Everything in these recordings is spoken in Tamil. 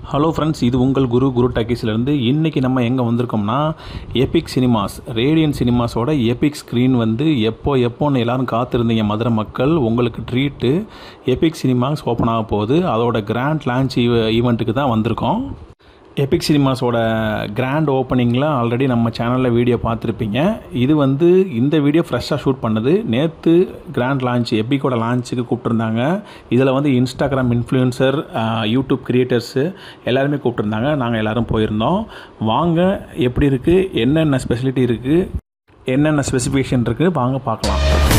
ஹலோ ஃப்ரெண்ட்ஸ் இது உங்கள் குரு குரு டாக்கீஸ்லேருந்து இன்றைக்கி நம்ம எங்கே வந்திருக்கோம்னா எபிக் சினிமாஸ் ரேடியன் சினிமாஸோட எபிக் ஸ்க்ரீன் வந்து எப்போ எப்போன்னு எல்லாரும் காத்திருந்தீங்க மதுரை மக்கள் உங்களுக்கு ட்ரீட்டு எபிக் சினிமாஸ் ஓப்பன் ஆக போகுது அதோட கிராண்ட் லான்ச் ஈவெண்ட்டுக்கு தான் வந்திருக்கோம் எபிக் சினிமாஸோட கிராண்ட் ஓப்பனிங்கில் ஆல்ரெடி நம்ம சேனலில் வீடியோ பார்த்துருப்பீங்க இது வந்து இந்த வீடியோ ஃப்ரெஷ்ஷாக ஷூட் பண்ணது நேற்று கிராண்ட் லான்ச் எபிக்கோட லான்ச்சுக்கு கூப்பிட்டுருந்தாங்க இதில் வந்து இன்ஸ்டாகிராம் இன்ஃப்ளூயன்சர் யூடியூப் கிரியேட்டர்ஸு எல்லாருமே கூப்பிட்டுருந்தாங்க நாங்கள் எல்லோரும் போயிருந்தோம் வாங்க எப்படி இருக்குது என்னென்ன ஸ்பெசிலிட்டி இருக்குது என்னென்ன ஸ்பெசிஃபிகேஷன் இருக்குது வாங்க பார்க்கலாம்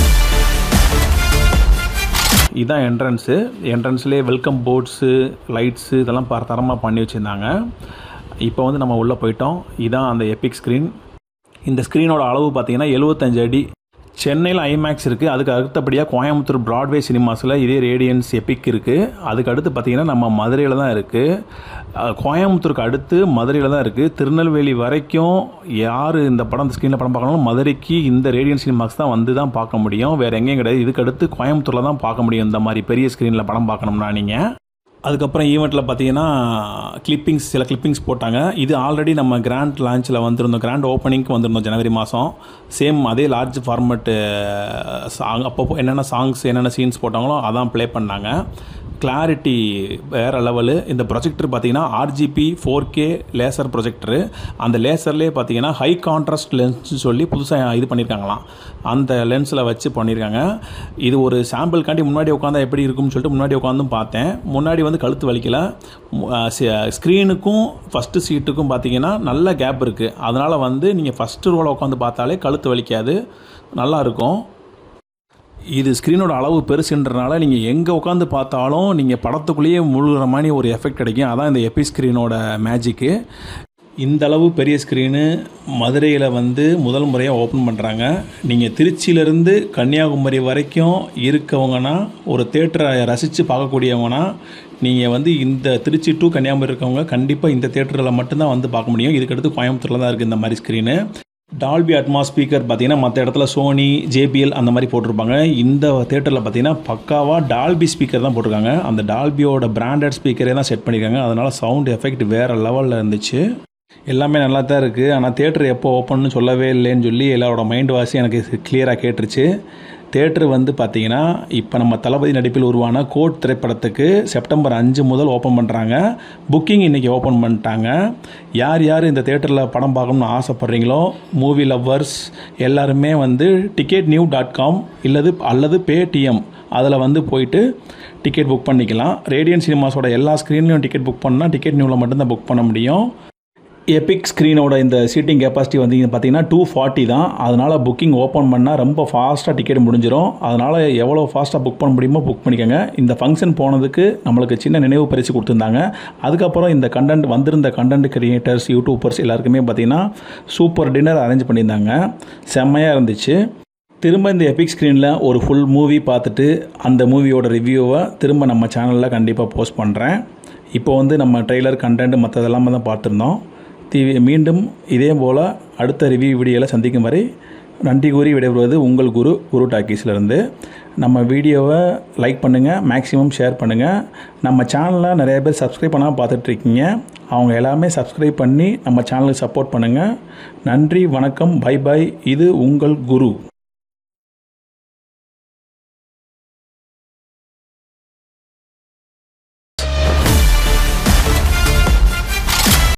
இதான் என்ட்ரன்ஸு என்ட்ரன்ஸ்லேயே வெல்கம் போர்ட்ஸு லைட்ஸு இதெல்லாம் பர தரமாக பண்ணி வச்சுருந்தாங்க இப்போ வந்து நம்ம உள்ளே போயிட்டோம் இதான் அந்த எபிக் ஸ்க்ரீன் இந்த ஸ்க்ரீனோட அளவு பார்த்தீங்கன்னா எழுபத்தஞ்சு அடி சென்னையில் ஐமேக்ஸ் இருக்குது அதுக்கு அடுத்தபடியாக கோயம்புத்தூர் ப்ராட்வே சினிமாஸில் இதே ரேடியன்ஸ் எபிக் இருக்குது அதுக்கு அடுத்து பார்த்திங்கன்னா நம்ம மதுரையில் தான் இருக்குது கோயம்புத்தூருக்கு அடுத்து மதுரையில் தான் இருக்குது திருநெல்வேலி வரைக்கும் யார் இந்த படம் இந்த ஸ்க்ரீனில் படம் பார்க்கணும் மதுரைக்கு இந்த ரேடியன் சினிமாஸ் தான் வந்து தான் பார்க்க முடியும் வேறு எங்கேயும் கிடையாது இதுக்கு அடுத்து கோயம்புத்தூரில் தான் பார்க்க முடியும் இந்த மாதிரி பெரிய ஸ்க்ரீனில் படம் பார்க்கணும்னா நீங்கள் அதுக்கப்புறம் ஈவெண்ட்டில் பார்த்தீங்கன்னா கிளிப்பிங்ஸ் சில கிளிப்பிங்ஸ் போட்டாங்க இது ஆல்ரெடி நம்ம கிராண்ட் லான்ச்சில் வந்திருந்தோம் கிராண்ட் ஓப்பனிங்க்கு வந்திருந்தோம் ஜனவரி மாதம் சேம் அதே லார்ஜ் ஃபார்மேட்டு சாங் அப்பப்போ என்னென்ன சாங்ஸ் என்னென்ன சீன்ஸ் போட்டாங்களோ அதான் ப்ளே பண்ணாங்க கிளாரிட்டி வேறு லெவலு இந்த ப்ரொஜெக்டர் பார்த்தீங்கன்னா RGB four K laser projector அந்த லேசர்லேயே பார்த்தீங்கன்னா ஹை கான்ட்ராஸ்ட் லென்ஸ்னு சொல்லி புதுசாக இது பண்ணியிருக்காங்களாம் அந்த லென்ஸில் வச்சு பண்ணியிருக்காங்க இது ஒரு சாம்பிள்காண்டி முன்னாடி உட்காந்தா எப்படி இருக்கும்னு சொல்லிட்டு முன்னாடி உட்காந்தும் பார்த்தேன் முன்னாடி வந்து கழுத்து வலிக்கல ஸ்க்ரீனுக்கும் ஃபஸ்ட்டு சீட்டுக்கும் பார்த்தீங்கன்னா நல்ல கேப் இருக்குது அதனால் வந்து நீங்கள் ஃபஸ்ட்டு ரோவில் உட்காந்து பார்த்தாலே கழுத்து வலிக்காது நல்லாயிருக்கும் இது ஸ்க்ரீனோட அளவு பெருசுன்றனால நீங்கள் எங்கே உட்காந்து பார்த்தாலும் நீங்கள் படத்துக்குள்ளேயே முழுகிற மாதிரி ஒரு எஃபெக்ட் கிடைக்கும் அதான் இந்த எபி ஸ்க்ரீனோட மேஜிக்கு இந்த அளவு பெரிய ஸ்க்ரீனு மதுரையில் வந்து முதல் முறையாக ஓப்பன் பண்ணுறாங்க நீங்கள் திருச்சியிலேருந்து கன்னியாகுமரி வரைக்கும் இருக்கவங்கன்னா ஒரு தேட்டரை ரசித்து பார்க்கக்கூடியவங்கன்னா நீங்கள் வந்து இந்த திருச்சி டு கன்னியாகுமரி இருக்கவங்க கண்டிப்பாக இந்த தேட்டரில் மட்டும்தான் வந்து பார்க்க முடியும் இதுக்கடுத்து கோயம்புத்தூரில் தான் இருக்குது இந்த மாதிரி ஸ்க்ரீனு டால்பி அட்மாஸ் ஸ்பீக்கர் பார்த்தீங்கன்னா மற்ற இடத்துல சோனி ஜேபிஎல் அந்த மாதிரி போட்டிருப்பாங்க இந்த தேட்டரில் பார்த்தீங்கன்னா பக்காவாக டால்பி ஸ்பீக்கர் தான் போட்டிருக்காங்க அந்த டால்பியோட பிராண்டட் ஸ்பீக்கரே தான் செட் பண்ணியிருக்காங்க அதனால் சவுண்ட் எஃபெக்ட் வேறு லெவலில் இருந்துச்சு எல்லாமே நல்லா தான் இருக்குது ஆனால் தேட்டர் எப்போ ஓப்பன்னு சொல்லவே இல்லைன்னு சொல்லி எல்லாரோட மைண்ட் வாசி எனக்கு கிளியராக கேட்டுருச்சு தேட்டர் வந்து பார்த்தீங்கன்னா இப்போ நம்ம தளபதி நடிப்பில் உருவான கோட் திரைப்படத்துக்கு செப்டம்பர் அஞ்சு முதல் ஓப்பன் பண்ணுறாங்க புக்கிங் இன்றைக்கி ஓப்பன் பண்ணிட்டாங்க யார் யார் இந்த தேட்டரில் படம் பார்க்கணும்னு ஆசைப்பட்றீங்களோ மூவி லவ்வர்ஸ் எல்லாருமே வந்து டிக்கெட் நியூ டாட் காம் இல்லது அல்லது பேடிஎம் அதில் வந்து போயிட்டு டிக்கெட் புக் பண்ணிக்கலாம் ரேடியன் சினிமாஸோட எல்லா ஸ்க்ரீன்லையும் டிக்கெட் புக் பண்ணால் டிக்கெட் நியூவில் மட்டும்தான் புக் பண்ண முடியும் எபிக் ஸ்க்ரீனோட இந்த சீட்டிங் கெப்பாசிட்டி வந்து பார்த்தீங்கன்னா டூ ஃபார்ட்டி தான் அதனால் புக்கிங் ஓப்பன் பண்ணால் ரொம்ப ஃபாஸ்ட்டாக டிக்கெட் முடிஞ்சிடும் அதனால் எவ்வளோ ஃபாஸ்ட்டாக புக் பண்ண முடியுமோ புக் பண்ணிக்கோங்க இந்த ஃபங்க்ஷன் போனதுக்கு நம்மளுக்கு சின்ன நினைவு பரிசு கொடுத்துருந்தாங்க அதுக்கப்புறம் இந்த கண்டென்ட் வந்திருந்த கண்டென்ட் கிரியேட்டர்ஸ் யூடியூபர்ஸ் எல்லாருக்குமே பார்த்திங்கன்னா சூப்பர் டின்னர் அரேஞ்ச் பண்ணியிருந்தாங்க செம்மையாக இருந்துச்சு திரும்ப இந்த எபிக் ஸ்க்ரீனில் ஒரு ஃபுல் மூவி பார்த்துட்டு அந்த மூவியோட ரிவ்யூவை திரும்ப நம்ம சேனலில் கண்டிப்பாக போஸ்ட் பண்ணுறேன் இப்போ வந்து நம்ம ட்ரெய்லர் கண்டென்ட் மற்றதெல்லாமே தான் பார்த்துருந்தோம் டிவி மீண்டும் இதே போல் அடுத்த ரிவ்யூ வீடியோவில் சந்திக்கும் வரை நன்றி கூறி விடைபெறுவது உங்கள் குரு குரு டாக்கீஸ்லேருந்து நம்ம வீடியோவை லைக் பண்ணுங்கள் மேக்ஸிமம் ஷேர் பண்ணுங்கள் நம்ம சேனலில் நிறைய பேர் சப்ஸ்கிரைப் பண்ணாமல் பார்த்துட்ருக்கீங்க அவங்க எல்லாமே சப்ஸ்கிரைப் பண்ணி நம்ம சேனலுக்கு சப்போர்ட் பண்ணுங்கள் நன்றி வணக்கம் பை பை இது உங்கள் குரு